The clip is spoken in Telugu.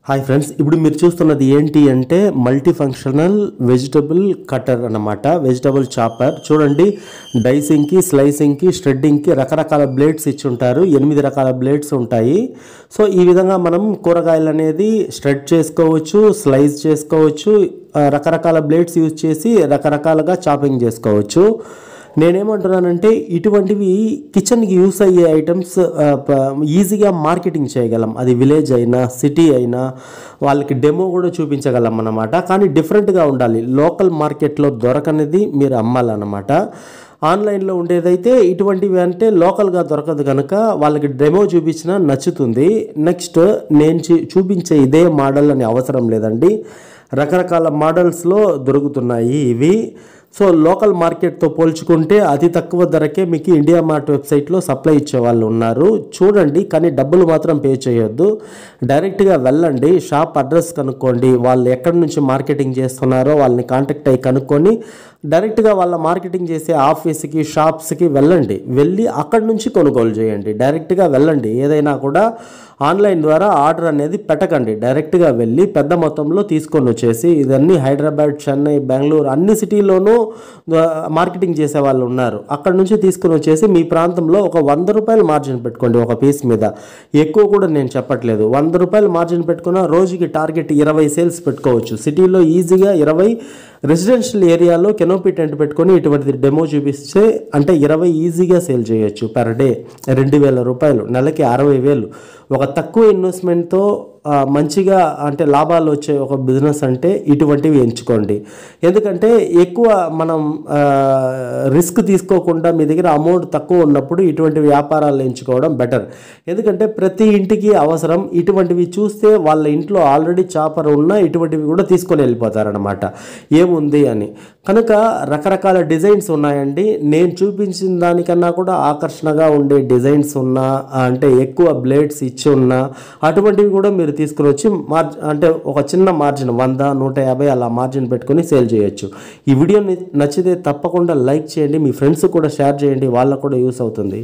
హాయ్ ఫ్రెండ్స్ ఇప్పుడు మీరు చూస్తున్నది ఏంటి అంటే మల్టీ ఫంక్షనల్ వెజిటబుల్ కటర్ అన్నమాట వెజిటబుల్ చాపర్ చూడండి డైసింగ్కి స్లైసింగ్కి స్ట్రెడ్డింగ్కి రకరకాల బ్లేడ్స్ ఇచ్చి ఉంటారు ఎనిమిది రకాల బ్లేడ్స్ ఉంటాయి సో ఈ విధంగా మనం కూరగాయలు అనేది స్ట్రెడ్ చేసుకోవచ్చు స్లైస్ చేసుకోవచ్చు ఆ, రకరకాల బ్లేడ్స్ యూజ్ చేసి రకరకాలుగా చాపింగ్ చేసుకోవచ్చు నేనేమంటున్నానంటే ఇటువంటివి కిచెన్కి యూస్ అయ్యే ఐటమ్స్ ఆ, ప- ఈజీగా మార్కెటింగ్ చేయగలం అది విలేజ్ అయినా సిటీ అయినా వాళ్ళకి డెమో కూడా చూపించగలం అన్నమాట కానీ డిఫరెంట్గా ఉండాలి లోకల్ మార్కెట్లో దొరకనిది మీరు అమ్మాలన్నమాట ఆన్లైన్లో ఉండేదైతే ఇటువంటివి అంటే లోకల్గా దొరకదు కనుక వాళ్ళకి డెమో చూపించినా నచ్చుతుంది నెక్స్ట్ నేను చూ- చూపించే ఇదే మోడల్ అని అవసరం లేదండి రకరకాల మోడల్స్లో దొరుకుతున్నాయి ఇవి సో లోకల్ మార్కెట్తో పోల్చుకుంటే అతి తక్కువ ధరకే మీకు ఇండియా మార్ట్ వెబ్సైట్లో సప్లై ఇచ్చే వాళ్ళు ఉన్నారు చూడండి కానీ డబ్బులు మాత్రం పే చేయొద్దు డైరెక్ట్గా వెళ్ళండి షాప్ అడ్రస్ కనుక్కోండి వాళ్ళు ఎక్కడి నుంచి మార్కెటింగ్ చేస్తున్నారో వాళ్ళని కాంటాక్ట్ అయ్యి కనుక్కొని డైరెక్ట్గా వాళ్ళ మార్కెటింగ్ చేసే ఆఫీస్కి షాప్స్కి వెళ్ళండి వెళ్ళి అక్కడి నుంచి కొనుగోలు చేయండి డైరెక్ట్గా వెళ్ళండి ఏదైనా కూడా ఆన్లైన్ ద్వారా ఆర్డర్ అనేది పెట్టకండి డైరెక్ట్గా వెళ్ళి పెద్ద మొత్తంలో తీసుకొని వచ్చేసి ఇదన్నీ హైదరాబాద్ చెన్నై బెంగళూరు అన్ని సిటీల్లోనూ ఆ, మార్కెటింగ్ చేసే వాళ్ళు ఉన్నారు అక్కడ నుంచి తీసుకొని వచ్చేసి మీ ప్రాంతంలో ఒక వంద రూపాయలు మార్జిన్ పెట్టుకోండి ఒక పీస్ మీద ఎక్కువ కూడా నేను చెప్పట్లేదు వంద రూపాయలు మార్జిన్ పెట్టుకున్న రోజుకి టార్గెట్ ఇరవై సేల్స్ పెట్టుకోవచ్చు సిటీలో ఈజీగా ఇరవై రెసిడెన్షియల్ ఏరియాలో కెనోపీ టెంట్ పెట్టుకొని ఇటువంటి డెమో చూపిస్తే అంటే ఇరవై ఈజీగా సేల్ చేయొచ్చు పర్ డే రెండు వేల రూపాయలు నెలకి అరవై వేలు ఒక తక్కువ ఇన్వెస్ట్మెంట్తో ఆ, మంచిగా అంటే లాభాలు వచ్చే ఒక బిజినెస్ అంటే ఇటువంటివి ఎంచుకోండి ఎందుకంటే ఎక్కువ మనం ఆ, రిస్క్ తీసుకోకుండా మీ దగ్గర అమౌంట్ తక్కువ ఉన్నప్పుడు ఇటువంటి వ్యాపారాలు ఎంచుకోవడం బెటర్ ఎందుకంటే ప్రతి ఇంటికి అవసరం ఇటువంటివి చూస్తే వాళ్ళ ఇంట్లో ఆల్రెడీ చాపర్ ఉన్నా ఇటువంటివి కూడా తీసుకొని వెళ్ళిపోతారనమాట ఏముంది అని కనుక రకరకాల డిజైన్స్ ఉన్నాయండి నేను చూపించిన దానికన్నా కూడా ఆకర్షణగా ఉండే డిజైన్స్ ఉన్నా అంటే ఎక్కువ బ్లేడ్స్ ఇచ్చి ఉన్నా అటువంటివి కూడా మీరు తీసుకుని వచ్చి మార్జ్ అంటే ఒక చిన్న మార్జిన్ వంద నూట యాభై అలా మార్జిన్ పెట్టుకొని సేల్ చేయొచ్చు ఈ వీడియో నచ్చితే తప్పకుండా లైక్ చేయండి మీ ఫ్రెండ్స్ కూడా షేర్ చేయండి వాళ్ళకు కూడా యూస్ అవుతుంది